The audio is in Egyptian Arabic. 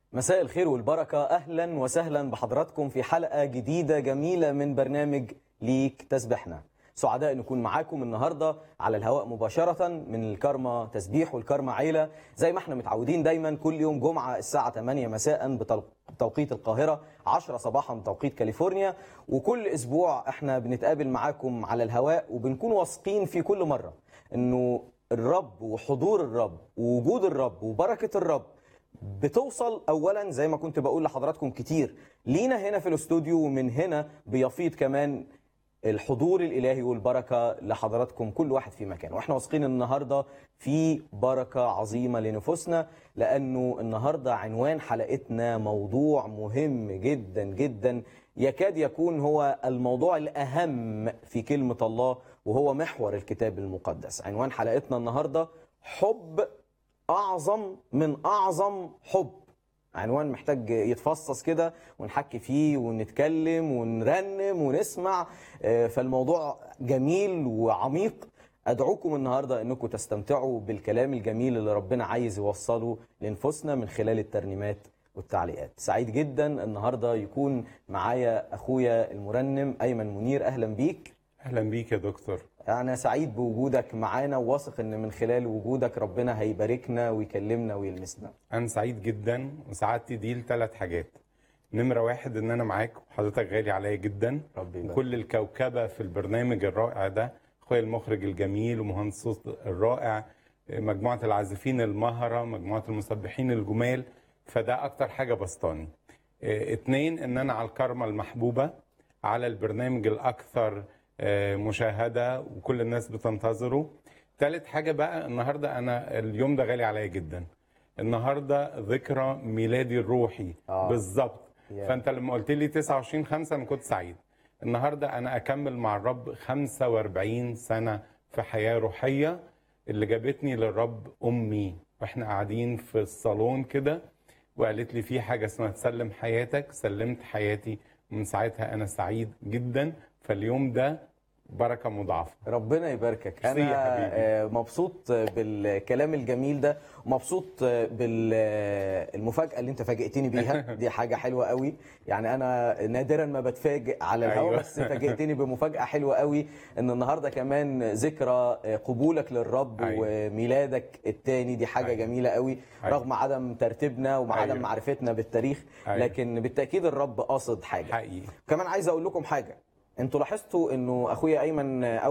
مساء الخير والبركة أهلا وسهلا بحضراتكم في حلقة جديدة جميلة من برنامج ليك تسبحنا سعداء نكون معاكم النهاردة على الهواء مباشرة من الكرمة تسبيح والكرمة عيلة زي ما احنا متعودين دايما كل يوم جمعة الساعة 8 مساء بتوقيت القاهرة 10 صباحا بتوقيت كاليفورنيا وكل أسبوع احنا بنتقابل معاكم على الهواء وبنكون واثقين في كل مرة انه الرب وحضور الرب ووجود الرب وبركة الرب بتوصل اولا زي ما كنت بقول لحضراتكم كتير لينا هنا في الاستوديو ومن هنا بيفيض كمان الحضور الالهي والبركه لحضراتكم كل واحد في مكان واحنا واثقين النهارده في بركه عظيمه لنفوسنا لانه النهارده عنوان حلقتنا موضوع مهم جدا جدا يكاد يكون هو الموضوع الاهم في كلمه الله وهو محور الكتاب المقدس عنوان حلقتنا النهارده حب اعظم من اعظم حب عنوان محتاج يتفصص كده ونحكي فيه ونتكلم ونرنم ونسمع فالموضوع جميل وعميق ادعوكم النهارده انكم تستمتعوا بالكلام الجميل اللي ربنا عايز يوصله لنفوسنا من خلال الترنيمات والتعليقات سعيد جدا النهارده يكون معايا اخويا المرنم ايمن منير اهلا بيك اهلا بيك يا دكتور أنا سعيد بوجودك معانا وواثق إن من خلال وجودك ربنا هيباركنا ويكلمنا ويلمسنا. انا سعيد جدا وسعادتي دي لثلاث حاجات نمرة واحد ان انا معاك وحضرتك غالي عليا جدا ربي يبارك. وكل الكوكبة في البرنامج الرائع ده اخويا المخرج الجميل ومهندس الصوت الرائع مجموعة العازفين المهرة مجموعة المسبحين الجمال فده اكتر حاجة بسطاني اه، اتنين ان انا على الكرمة المحبوبة على البرنامج الاكثر اه، مشاهدة وكل الناس بتنتظره تالت حاجة بقى النهاردة انا اليوم ده غالي عليا جدا النهارده ذكرى ميلادي الروحي آه. بالظبط يا. فانت لما قلت لي 29 5 انا كنت سعيد النهارده انا اكمل مع الرب 45 سنه في حياه روحيه اللي جابتني للرب امي واحنا قاعدين في الصالون كده وقالت لي في حاجه اسمها تسلم حياتك سلمت حياتي ومن ساعتها انا سعيد جدا فاليوم ده بركه مضاعفه ربنا يباركك. ميرسي يا أنا حبيبي. آه، مبسوط بالكلام الجميل ده ومبسوط بالمفاجأة اللي أنت فاجئتني بيها دي حاجة حلوة قوي يعني أنا نادرا ما بتفاجئ على الهواء أيوة. بس فاجئتني بمفاجأة حلوة قوي إن النهاردة كمان ذكرى آه، قبولك للرب أيوة. وميلادك التاني دي حاجة أيوة. جميلة قوي أيوة. رغم عدم ترتيبنا وعدم أيوة. معرفتنا بالتاريخ أيوة. لكن بالتأكيد الرب قاصد حاجة حقيقي كمان عايز اقول لكم حاجه انتوا لاحظتوا انه اخويا ايمن